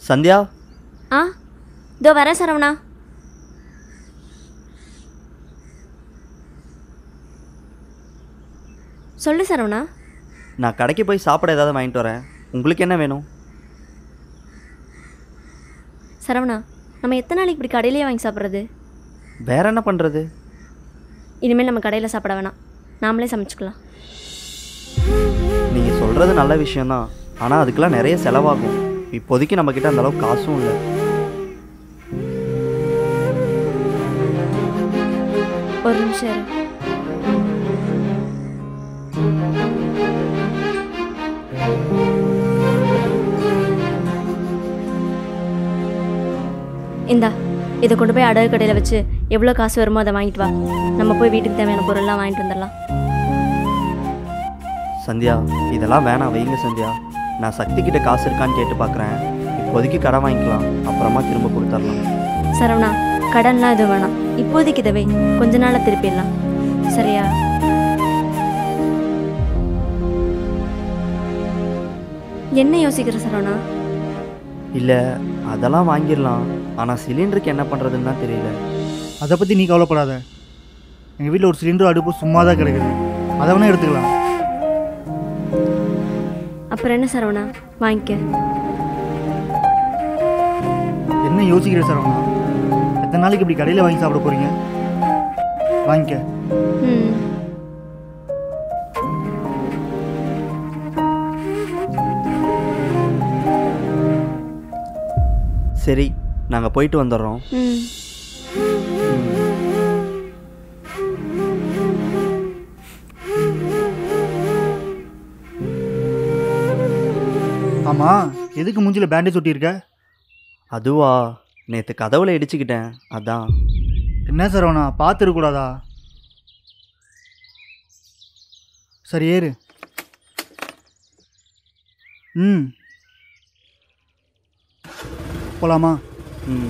சந்தியா ஆ இதோ வரேன் சரவணா சொல்லு சரவணா நான் கடைக்கு போய் சாப்பிட ஏதாவது வாங்கிட்டு வரேன் உங்களுக்கு என்ன வேணும் சரவணா நம்ம எத்தனை நாளைக்கு இப்படி கடையிலேயே வாங்கி சாப்பிட்றது வேற என்ன பண்ணுறது இனிமேல் நம்ம கடையில் சாப்பிட வேணாம் நாமளே சமைச்சுக்கலாம் நீங்கள் சொல்கிறது நல்ல விஷயம்தான் ஆனால் அதுக்கெல்லாம் நிறைய செலவாகும் இப்போதைக்கு நம்மக்கிட்ட அந்த அளவுக்கு காசும் இல்லை ஒரு நிமிஷம் இரு இந்தா இதை கொண்டு போய் அடகு கடையில் வச்சு எவ்வளோ காசு வருமோ அதை வாங்கிட்டு வா நம்ம போய் வீட்டுக்கு தேவையான பொருள்லாம் வாங்கிட்டு வந்துடலாம் சந்தியா இதெல்லாம் வேணாம் வைங்க சந்தியா நான் சக்தி கிட்ட காசு இருக்கான்னு கேட்டு பார்க்குறேன் இப்போதைக்கு கடை வாங்கிக்கலாம் அப்புறமா திரும்ப கொடுத்துடலாம் சரவணா கடன்லாம் எதுவும் வேணாம் இப்போதைக்கு இதை வை கொஞ்ச நாளில் திருப்பிடலாம் சரியா என்ன யோசிக்கிற சரவணா இல்லை அதெல்லாம் வாங்கிடலாம் ஆனால் சிலிண்டருக்கு என்ன பண்ணுறதுன்னு தான் தெரியல அதை பற்றி நீ கவலைப்படாத எங்கள் வீட்டில் ஒரு சிலிண்டர் அடுப்பு சும்மா தான் கிடக்குது அதை வேணால் எடுத்துக்கலாம் அப்புறம் என்ன சரவணா வாங்கிக்க என்ன யோசிக்கிற சரவணா எத்தனை நாளைக்கு இப்படி கடையில் வாங்கி சாப்பிட போகிறீங்க வாங்கிக்க ம் சரி நாங்கள் போயிட்டு வந்துடுறோம் ம் ஆமாம் எதுக்கு மூஞ்சில் பேண்டேஜ் ஒட்டியிருக்க அதுவா நேற்று கதவுல இடிச்சுக்கிட்டேன் அதான் என்ன சரவணா பார்த்துருக்கூடாதா சரி ஏறு ம் போலாமா ம்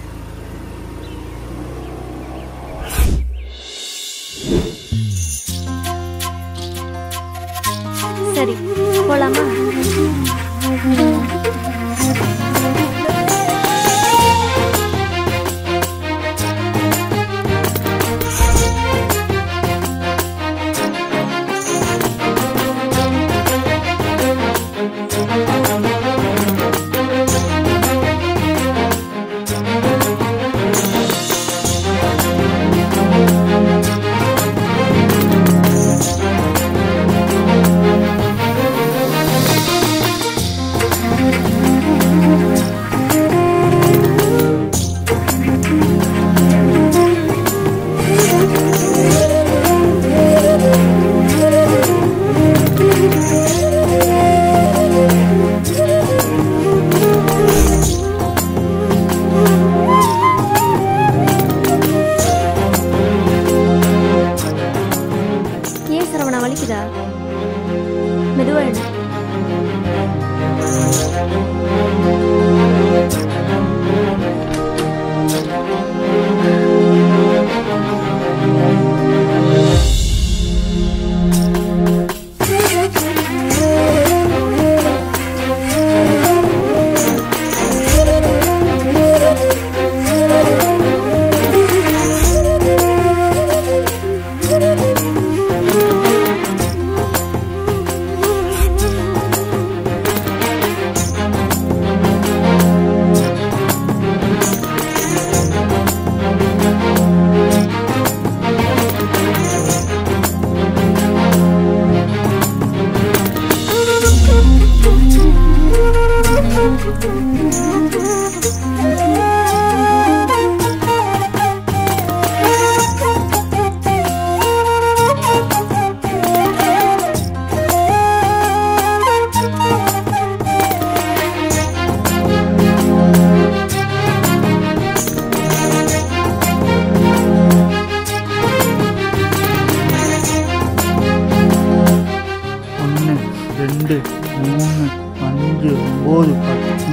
சரி போலாமா ஏன் சரவணா வலிக்குதா மெதுவா எடு ஒன்று ரெண்டு மூணு அஞ்சு ஒம்பது பத்து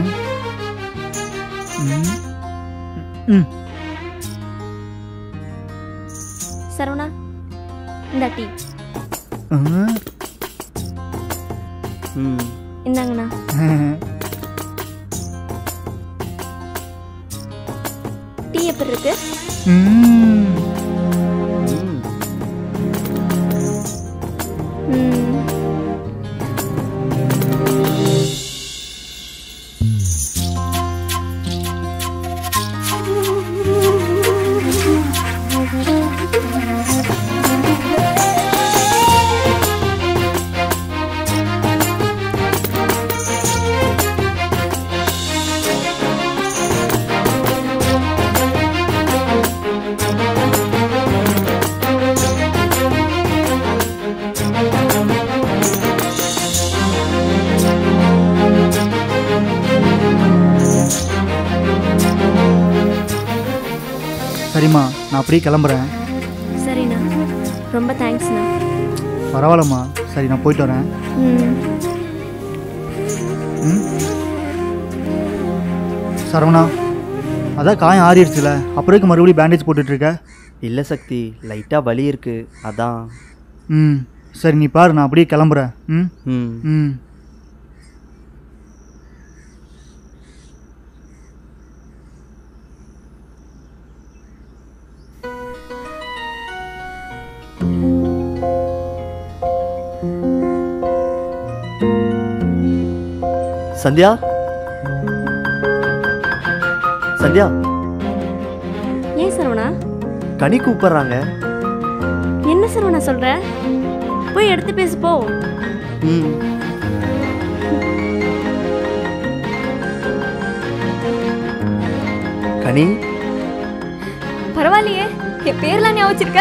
ம். ம் சரவணா இந்த டீ ஆ. ம் இந்தாங்கண்ணா எப்படி இருக்கு ம், ம் ம். சரிம்மா நான் அப்படியே கிளம்புறேன் சரிண்ணா ரொம்ப தேங்க்ஸ்ண்ணா பரவாயில்லம்மா சரி நான் போயிட்டு வரேன் ம் ம் சரவணா அதான் காயம் ஆறிடுச்சுல அப்புறம் மறுபடியும் பேண்டேஜ் போட்டுட்ருக்க இல்லை சக்தி லைட்டாக வலி இருக்கு அதான் ம் சரி நீ பாரு நான் அப்படியே கிளம்புறேன் ம் ம் ம் சந்தியா சந்தியா ஏன் சரவணா கனி கூப்பிட்றாங்க என்ன சரவணா சொல்ற போய் எடுத்து பேசு போ ம் கனி பரவாயில்லையே என் பேர்லாம் ஞாபகம் வச்சிருக்க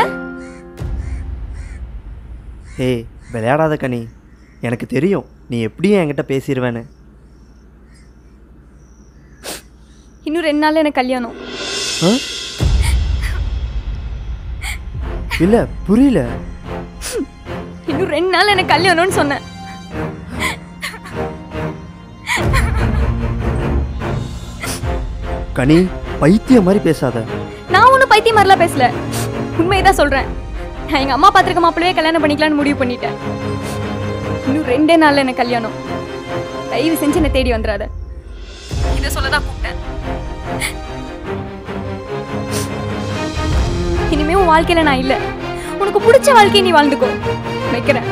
ஏய் விளையாடாத கனி எனக்கு தெரியும் நீ எப்படியும் என்கிட்ட பேசிடுவேன்னு இன்னும் ரெண்டு நாள் எனக்கு கல்யாணம் ஆ? இல்ல புரியல இன்னும் ரெண்டு நாள் எனக்கு கல்யாணம்னு சொன்னேன் கனி பைத்தியம் மாதிரி பேசாத நான் ஒன்றும் பைத்தியம் மாதிரிலாம் பேசல உண்மையை தான் சொல்கிறேன் நான் எங்கள் அம்மா பார்த்துருக்க மாப்பிள்ளையே கல்யாணம் பண்ணிக்கலாம்னு முடிவு பண்ணிட்டேன் இன்னும் ரெண்டே நாளில் எனக்கு கல்யாணம் தயவு செஞ்சு என்னை தேடி வந்துடாத இதை சொல்ல தான் கூப்பிட்டேன் இனிமே உன் வாழ்க்கையில நான் இல்லை உனக்கு பிடிச்ச வாழ்க்கையை நீ வாழ்ந்துக்கோ வைக்கிறேன்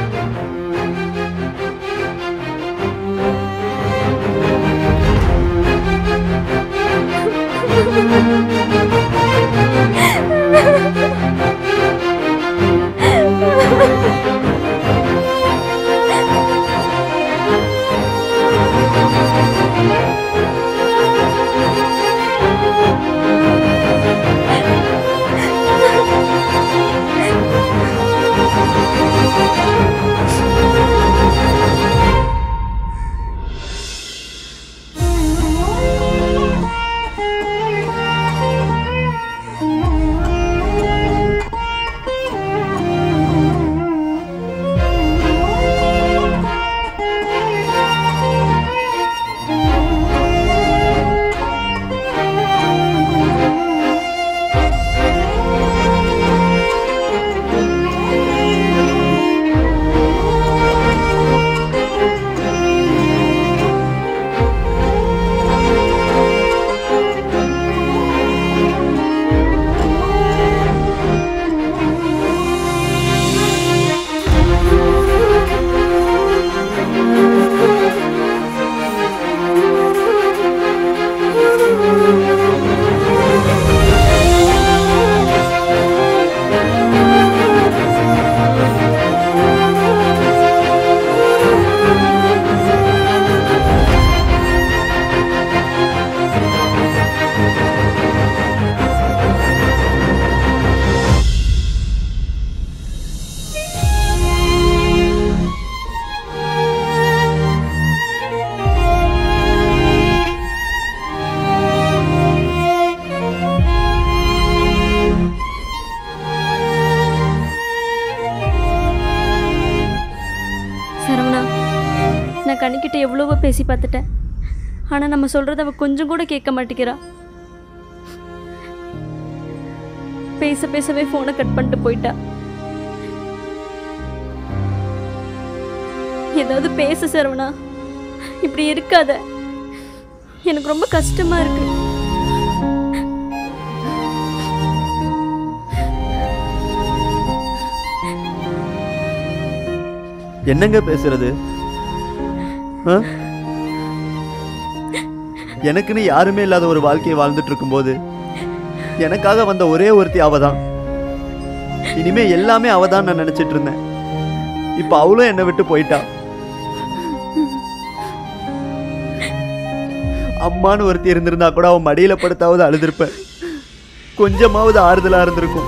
சரவணா நான் கண்ணிக்கிட்ட எவ்வளவோ பேசி பார்த்துட்டேன் ஆனால் நம்ம சொல்கிறத அவள் கொஞ்சம் கூட கேட்க மாட்டேங்கிறா பேச பேசவே ஃபோனை கட் பண்ணிட்டு போயிட்டா ஏதாவது பேச சரவணா இப்படி இருக்காத எனக்கு ரொம்ப கஷ்டமா இருக்கு என்னங்க பேசுறது ஆ? எனக்குன்னு யாருமே இல்லாத ஒரு வாழ்க்கையை வாழ்ந்துட்டு இருக்கும்போது எனக்காக வந்த ஒரே ஒருத்தி அவ தான் இனிமே எல்லாமே அவ தான் நான் நினைச்சிட்டு இருந்தேன் இப்ப அவளும் என்னை விட்டு போயிட்டா அம்மான்னு ஒருத்தி இருந்திருந்தா கூட அவன் மடியில படுத்தாவது அழுதுருப்பேன் கொஞ்சமாவது ஆறுதலா இருந்திருக்கும்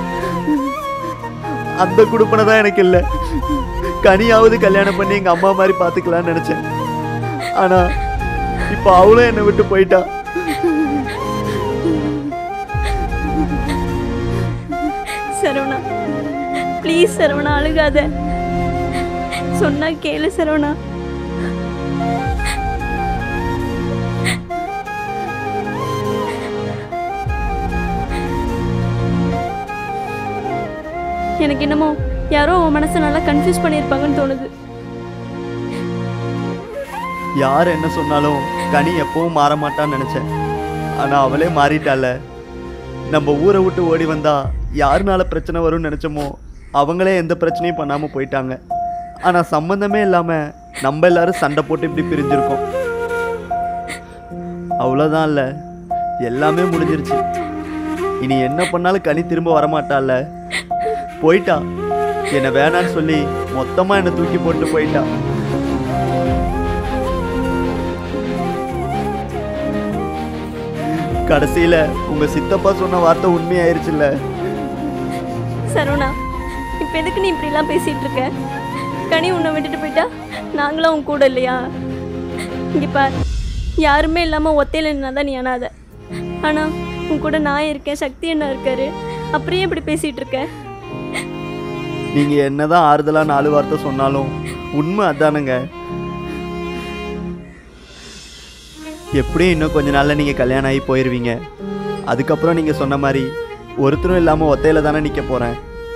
அந்த குடுப்பனை தான் எனக்கு இல்லை கனியாவது கல்யாணம் பண்ணி எங்க அம்மா மாதிரி பாத்துக்கலாம்னு நினைச்சேன் ஆனா இப்ப அவளும் என்னை விட்டு போயிட்டா சரவணா ப்ளீஸ் சரவணா அழுகாத சொன்னா கேளு சரவணா எனக்கு என்னமோ யாரோ உன் மனசை நல்லா கன்ஃபியூஸ் பண்ணியிருப்பாங்கன்னு தோணுது யார் என்ன சொன்னாலும் கனி எப்பவும் மாற மாட்டான்னு நினைச்சேன் ஆனா அவளே மாறிட்டால நம்ம ஊரை விட்டு ஓடி வந்தா யாருனால பிரச்சனை வரும்னு நினைச்சோமோ அவங்களே எந்த பிரச்சனையும் பண்ணாம போயிட்டாங்க ஆனா சம்பந்தமே இல்லாம நம்ம எல்லாரும் சண்டை போட்டு இப்படி பிரிஞ்சிருக்கோம் அவ்வளோதான் இல்ல எல்லாமே முடிஞ்சிருச்சு இனி என்ன பண்ணாலும் கனி திரும்ப வரமாட்டால போயிட்டா என்னை வேணான்னு சொல்லி மொத்தமா என்னை தூக்கி போட்டு போயிட்டா கடைசியில உங்க சித்தப்பா சொன்ன வார்த்தை உண்மையாயிருச்சுல்ல சரவணா இப்போ எதுக்கு நீ இப்படிலாம் பேசிட்டு இருக்க கனி உன்னை விட்டுட்டு போயிட்டா நாங்களும் உன் கூட இல்லையா இங்கே பார் யாருமே இல்லாமல் ஒத்தையில் நின்னா தான் நீ அனாத ஆனால் உன் கூட நான் இருக்கேன் சக்தி என்ன இருக்காரு அப்படியே இப்படி பேசிட்டு இருக்க நீங்க என்னதான் ஆறுதலா நாலு வார்த்தை சொன்னாலும் உண்மை அதானுங்க எப்படியும் இன்னும் கொஞ்ச நாள்ல நீங்க கல்யாணம் ஆகி போயிருவீங்க அதுக்கப்புறம் நீங்க சொன்ன மாதிரி ஒருத்தரும் இல்லாம ஒத்தையில தானே நிக்க போறேன்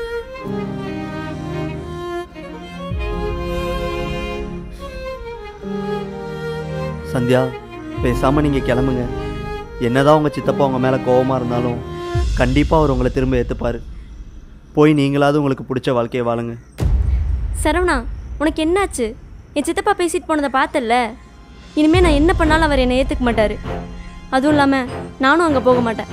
சந்தியா பேசாம நீங்க கிளம்புங்க என்னதான் உங்க சித்தப்பா உங்க மேல கோவமா இருந்தாலும் கண்டிப்பா அவர் உங்களை திரும்ப ஏத்துப்பாரு போய் நீங்களாவது உங்களுக்கு பிடிச்ச வாழ்க்கையை வாழுங்க சரவணா உனக்கு என்னாச்சு என் சித்தப்பா பேசிட்டு போனதை பார்த்தல்ல இனிமேல் நான் என்ன பண்ணாலும் அவர் என்னை ஏற்றுக்க மாட்டார் அதுவும் இல்லாமல் நானும் அங்கே போக மாட்டேன்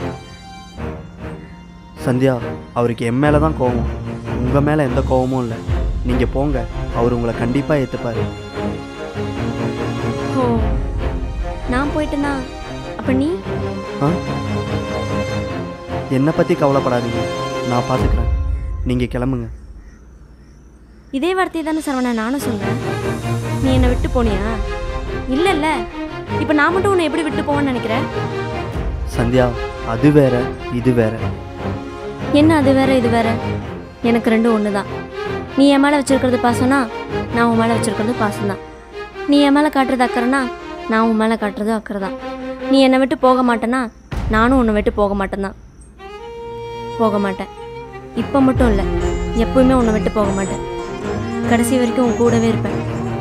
சந்தியா அவருக்கு என் மேலே தான் கோவம் உங்கள் மேலே எந்த கோவமும் இல்லை நீங்கள் போங்க அவர் உங்களை கண்டிப்பாக ஏற்றுப்பார் ஓ நான் போயிட்டேன்னா அப்போ நீ ஆ என்னை பற்றி கவலைப்படாதீங்க நான் பார்த்துக்கிறேன் நீங்கள் கிளம்புங்க இதே வார்த்தையை தானே சரவணா நானும் சொல்கிறேன் நீ என்னை விட்டு போனியா இல்லை இல்லை இப்போ நான் மட்டும் உன்னை எப்படி விட்டு போவேன்னு நினைக்கிறேன் சந்தியா அது வேற இது வேற என்ன அது வேற இது வேற எனக்கு ரெண்டும் ஒன்று தான் நீ என் மேலே வச்சிருக்கிறது பாசம்னா நான் உன் மேலே வச்சிருக்கிறது பாசம் தான் நீ என் மேலே காட்டுறது அக்கறைனா நான் உன் மேலே காட்டுறது அக்கறை தான் நீ என்னை விட்டு போக மாட்டேன்னா நானும் உன்னை விட்டு போக மாட்டேன் தான் போக மாட்டேன் இப்போ மட்டும் இல்லை எப்பவுமே உன்னை விட்டு போக மாட்டேன் கடைசி வரைக்கும் உன் கூடவே இருப்பேன்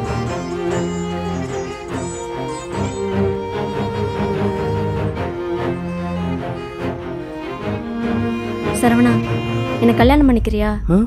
சரவணா என்னை கல்யாணம் பண்ணிக்கிறியா ஆ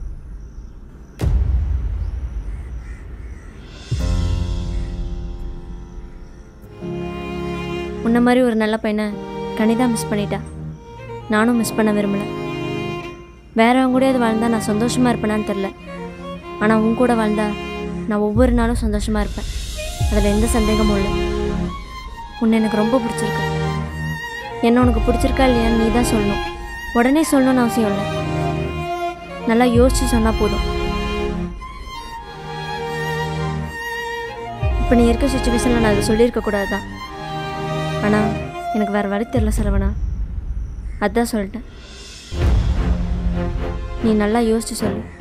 உன்ன மாதிரி ஒரு நல்ல பையனை கனிதா மிஸ் பண்ணிட்டா நானும் மிஸ் பண்ண விரும்பல வேறவங்க கூடயாவது வாழ்ந்தா நான் சந்தோஷமா இருப்பேனான்னு தெரில ஆனால் உன் கூட வாழ்ந்தா நான் ஒவ்வொரு நாளும் சந்தோஷமா இருப்பேன் அதில் எந்த சந்தேகமும் இல்லை உன்னை எனக்கு ரொம்ப பிடிச்சிருக்கு என்ன உனக்கு பிடிச்சிருக்கா இல்லையான்னு நீ தான் சொல்லணும் உடனே சொல்லணும்னு அவசியம் இல்லை நல்லா யோசிச்சு சொன்னால் போதும் இப்போ நீ இருக்க சுச்சுவேஷனில் நான் அதை சொல்லியிருக்க கூடாது தான் ஆனால் எனக்கு வேறு வழி தெரில சரவணா அதான் சொல்லிட்டேன் நீ நல்லா யோசிச்சு சொல்லு